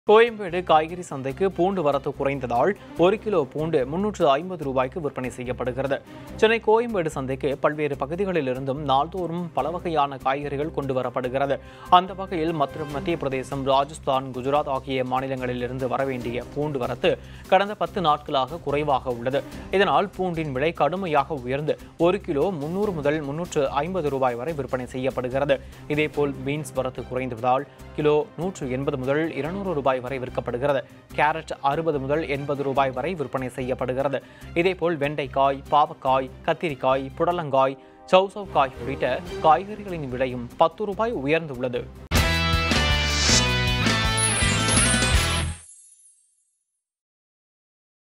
கோயம்பேடு காய்கறி சந்தைக்கு பூண்டு வரத்து குறைந்ததால் ஒரு கிலோ பூண்டு முன்னூற்று ஐம்பது ரூபாய்க்கு விற்பனை செய்யப்படுகிறது சென்னை கோயம்பேடு சந்தைக்கு பல்வேறு பகுதிகளிலிருந்தும் நாள்தோறும் பல வகையான காய்கறிகள் கொண்டு வரப்படுகிறது அந்த வகையில் மத்திய மத்திய பிரதேசம் ராஜஸ்தான் குஜராத் ஆகிய மாநிலங்களிலிருந்து வரவேண்டிய பூண்டு வரத்து கடந்த பத்து நாட்களாக குறைவாக உள்ளது இதனால் பூண்டின் விலை கடுமையாக உயர்ந்து ஒரு கிலோ முன்னூறு முதல் முன்னூற்று ஐம்பது ரூபாய் வரை விற்பனை செய்யப்படுகிறது இதேபோல் பீன்ஸ் வரத்து குறைந்துள்ளதால் கிலோ நூற்று எண்பது முதல் இருநூறு ரூபாய் வரை விற்கப்படுகிறது கேரட் அறுபது முதல் எண்பது ரூபாய் வரை விற்பனை செய்யப்படுகிறது இதேபோல் வெண்டைக்காய் பாவக்காய் கத்திரிக்காய் புடலங்காய் சௌசௌக்காய் உள்ளிட்ட காய்கறிகளின் விலையும் பத்து ரூபாய் உயர்ந்துள்ளது